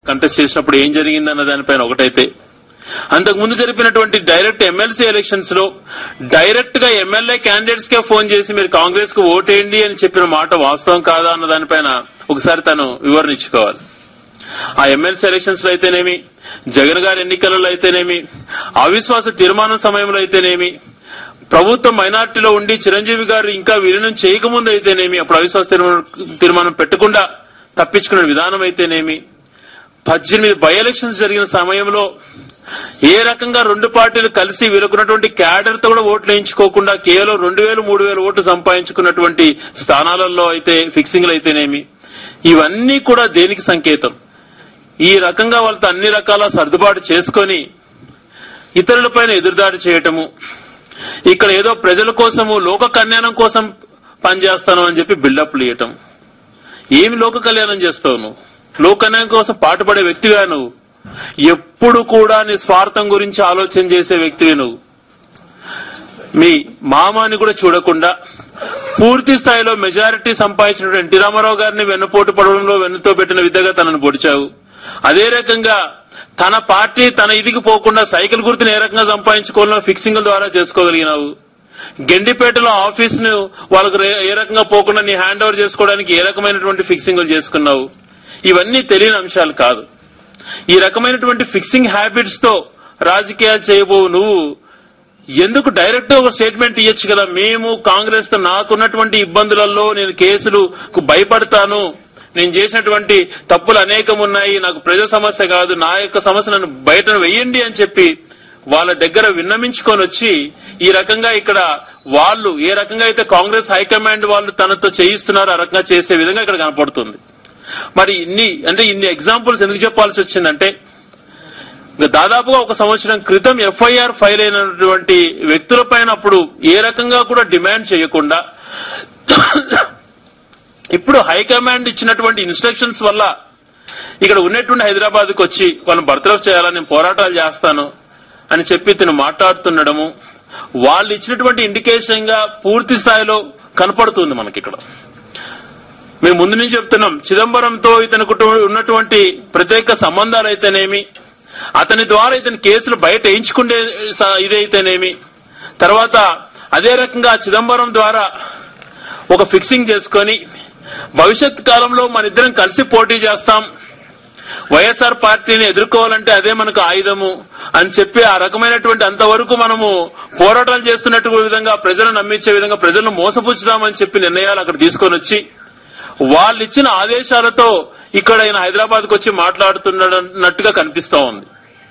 contest చేసినప్పుడు ఏం జరిగిందన్న దానిపైన ఒకటైతే అంతకు ముందు జరిపినటువంటి డైరెక్ట్ ఎమ్మెల్సీ ఎలక్షన్స్ లో డైరెక్ట్ గా ఎమ్మెల్యే క్యాండిడేట్స్ కే ఫోన్ చేసి మీరు కాంగ్రెస్ కు ఓటేయండి అని చెప్పిన మాట వాస్తవం కాదా అన్న దానిపైన ఒకసారి తను వివరణ ఇచ్చుకోవాలి ఆ ఎమ్మెల్సీ ఎలక్షన్స్ లో అయితేనేమి జగన్ గారి ఎన్నికలలో అయితేనేమి అవిశ్వాస తీర్మానం సమయంలో అయితేనేమి ప్రభుత్వం మైనార్టీలో ఉండి చిరంజీవి గారు ఇంకా విలీనం చేయకముందు అయితేనేమి అప్పుడు అవిశ్వాస తీర్మానం తీర్మానం పెట్టకుండా తప్పించుకునే విధానం అయితేనేమి పద్దెనిమిది బై ఎలక్షన్స్ జరిగిన సమయంలో ఏ రకంగా రెండు పార్టీలు కలిసి వీళ్ళకున్నటువంటి క్యాడర్ తో కూడా ఓట్లు వేయించుకోకుండా కేవలం రెండు వేలు మూడు వేలు ఓట్లు సంపాదించుకున్నటువంటి స్థానాలలో అయితే ఫిక్సింగ్లు అయితేనేమి ఇవన్నీ కూడా దేనికి సంకేతం ఈ రకంగా వాళ్ళతో అన్ని రకాల సర్దుబాటు చేసుకొని ఇతరులపైన ఎదురుదాడి చేయటము ఇక్కడ ఏదో ప్రజల కోసము లోక కళ్యాణం కోసం పనిచేస్తాను అని చెప్పి బిల్డప్లు ఇవ్వటం ఏమి లోక కళ్యాణం చేస్తావు నువ్వు లోక కళ్యాణం కోసం పాటుపడే వ్యక్తివా నువ్వు ఎప్పుడు కూడా నీ స్వార్థం గురించి ఆలోచన చేసే వ్యక్తివి నువ్వు మీ మామాని కూడా చూడకుండా పూర్తి స్థాయిలో మెజారిటీ సంపాదించిన ఎన్టీ రామారావు గారిని వెన్నుపోటు పడడంలో వెన్నుతో పెట్టిన విధంగా తనను పొడిచావు అదే రకంగా తన పార్టీ తన ఇదికి పోకుండా సైకిల్ గుర్తుని ఏ రకంగా సంపాదించుకోవాలో ఫిక్సింగ్ ద్వారా చేసుకోగలిగినావు గెండిపేటలో ఆఫీస్ ను వాళ్ళకు రే- ఏ రకంగా పోకుండా నీ హ్యాండ్ ఓవర్ చేసుకోవడానికి ఏ రకమైనటువంటి ఫిక్సింగ్లు చేసుకున్నావు ఇవన్నీ తెలియని అంశాలు కాదు ఈ రకమైనటువంటి ఫిక్సింగ్ హ్యాబిట్స్ తో రాజకీయాలు చేయబోవు నువ్వు ఎందుకు డైరెక్ట్ ఒక స్టేట్మెంట్ ఇవ్వచ్చు కదా మేము కాంగ్రెస్ తో నాకున్నటువంటి ఇబ్బందులలో నేను కేసులకు భయపడతాను నేను చేసినటువంటి తప్పులు అనేకం ఉన్నాయి నాకు ప్రజా సమస్య కాదు నా యొక్క సమస్య నన్ను బయట వెయ్యండి అని చెప్పి వాళ్ళ దగ్గర విన్నమించుకొని వచ్చి ఈ రకంగా ఇక్కడ వాళ్ళు ఏ రకంగా అయితే కాంగ్రెస్ హైకమాండ్ వాళ్ళు తనతో చేయిస్తున్నారో ఆ రకంగా చేసే విధంగా ఇక్కడ కనపడుతుంది మరి ఇన్ని అంటే ఇన్ని ఎగ్జాంపుల్స్ ఎందుకు చెప్పాల్సి వచ్చిందంటే ఇంకా దాదాపుగా ఒక సంవత్సరం క్రితం ఎఫ్ఐఆర్ ఫైల్ అయినటువంటి వ్యక్తుల పైన అప్పుడు ఏ రకంగా కూడా డిమాండ్ చేయకుండా ఇప్పుడు హైకమాండ్ ఇచ్చినటువంటి ఇన్స్ట్రక్షన్స్ వల్ల ఇక్కడ ఉన్నటువంటి హైదరాబాద్ కు వచ్చి వాళ్ళని బర్తరఫ్ చేయాలని నేను పోరాటాలు చేస్తాను అని చెప్పి ఇతను మాట్లాడుతుండడము వాళ్ళు ఇచ్చినటువంటి ఇండికేషన్ గా పూర్తి స్థాయిలో కనపడుతుంది మనకి ఇక్కడ మేము ముందు నుంచి చెప్తున్నాం చిదంబరంతో ఇతనికి ఉన్నటువంటి ప్రత్యేక సంబంధాలు అయితేనేమి అతని ద్వారా ఇతని కేసులు బయట వేయించుకునే స- ఇదైతేనేమి తర్వాత అదే రకంగా చిదంబరం ద్వారా ఒక ఫిక్సింగ్ చేసుకొని భవిష్యత్ కాలంలో మన ఇద్దరం కలిసి పోటీ చేస్తాం వైఎస్ఆర్ పార్టీని ఎదుర్కోవాలంటే అదే మనకు ఆయుధము అని చెప్పి ఆ రకమైనటువంటి అంతవరకు మనము పోరాటాలు చేస్తున్నట్టు విధంగా ప్రజలను నమ్మించే విధంగా ప్రజలను మోసపుచ్చుదామని చెప్పి నిర్ణయాలు అక్కడ తీసుకొని వచ్చి వాళ్ళు ఇచ్చిన ఆదేశాలతో ఇక్కడ ఆయన హైదరాబాద్ కు వచ్చి మాట్లాడుతున్నట్టుగా కనిపిస్తా ఉంది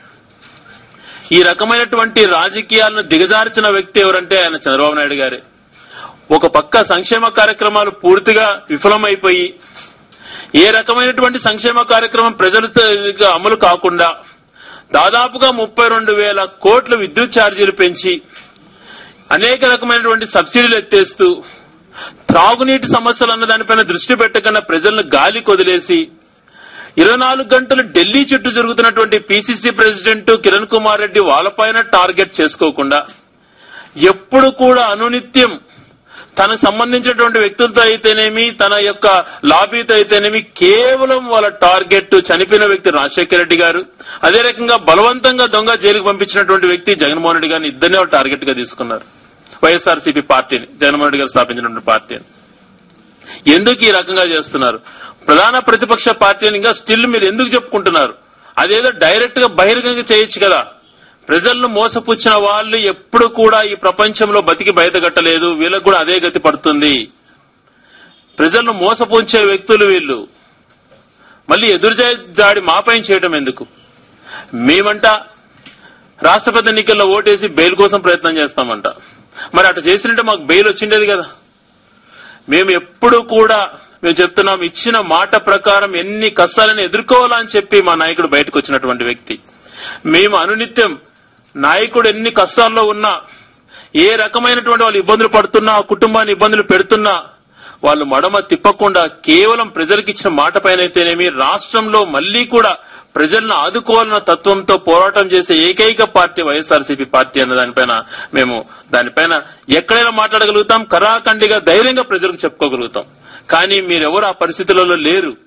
ఈ రకమైనటువంటి రాజకీయాలను దిగజార్చిన వ్యక్తి ఎవరంటే ఆయన చంద్రబాబు నాయుడు గారే ఒక పక్క సంక్షేమ కార్యక్రమాలు పూర్తిగా విఫలమైపోయి ఏ రకమైనటువంటి సంక్షేమ కార్యక్రమం ప్రజలతో అమలు కాకుండా దాదాపుగా ముప్పై రెండు వేల కోట్ల విద్యుత్ ఛార్జీలు పెంచి అనేక రకమైనటువంటి సబ్సిడీలు ఎత్తేస్తూ త్రాగునీటి సమస్యలు అన్న దానిపైన దృష్టి పెట్టకుండా ప్రజలను గాలి కొదిలేసి ఇరవై నాలుగు గంటలు ఢిల్లీ చుట్టూ జరుగుతున్నటువంటి పిసిసి ప్రెసిడెంట్ కిరణ్ కుమార్ రెడ్డి వాళ్ళపైన టార్గెట్ చేసుకోకుండా ఎప్పుడు కూడా అనునిత్యం తనకు సంబంధించినటువంటి వ్యక్తులతో అయితేనేమి తన యొక్క లాబీతో అయితేనేమి కేవలం వాళ్ళ టార్గెట్ చనిపోయిన వ్యక్తి రాజశేఖర రెడ్డి గారు అదే రకంగా బలవంతంగా దొంగ జైలుకు పంపించినటువంటి వ్యక్తి జగన్మోహన్ రెడ్డి గారిని ఇద్దరినే వాళ్ళు టార్గెట్ గా తీసుకున్నారు వైఎస్ఆర్సీపీ పార్టీని జగన్మోహన్ రెడ్డి గారు స్థాపించినటువంటి పార్టీని ఎందుకు ఈ రకంగా చేస్తున్నారు ప్రధాన ప్రతిపక్ష పార్టీని ఇంకా స్టిల్ మీరు ఎందుకు చెప్పుకుంటున్నారు అదేదో డైరెక్ట్ గా బహిరంగంగా చేయొచ్చు కదా ప్రజలను మోసపుచ్చిన వాళ్ళు ఎప్పుడు కూడా ఈ ప్రపంచంలో బతికి బయటగట్టలేదు వీళ్ళకు కూడా అదే గతి పడుతుంది ప్రజలను మోసపుంచే వ్యక్తులు వీళ్ళు మళ్ళీ ఎదురు దాడి మాపైన చేయడం ఎందుకు మేమంట రాష్ట్రపతి ఎన్నికల్లో ఓటేసి బెయిల్ కోసం ప్రయత్నం చేస్తామంట మరి అటు చేసినట్టే మాకు బెయిల్ వచ్చిండేది కదా మేము ఎప్పుడు కూడా మేము చెప్తున్నాం ఇచ్చిన మాట ప్రకారం ఎన్ని కష్టాలను ఎదుర్కోవాలని చెప్పి మా నాయకుడు బయటకు వచ్చినటువంటి వ్యక్తి మేము అనునిత్యం నాయకుడు ఎన్ని కష్టాల్లో ఉన్నా ఏ రకమైనటువంటి వాళ్ళు ఇబ్బందులు పడుతున్నా ఆ కుటుంబాన్ని ఇబ్బందులు పెడుతున్నా వాళ్ళు మడమ తిప్పకుండా కేవలం ప్రజలకు ఇచ్చిన మాట పైన అయితేనేమి రాష్ట్రంలో మళ్ళీ కూడా ప్రజలను ఆదుకోవాలన్న తత్వంతో పోరాటం చేసే ఏకైక పార్టీ వైఎస్ఆర్సీపీ పార్టీ అన్న దానిపైన మేము దానిపైన ఎక్కడైనా మాట్లాడగలుగుతాం కరాఖండిగా ధైర్యంగా ప్రజలకు చెప్పుకోగలుగుతాం కానీ మీరెవరు ఆ పరిస్థితులలో లేరు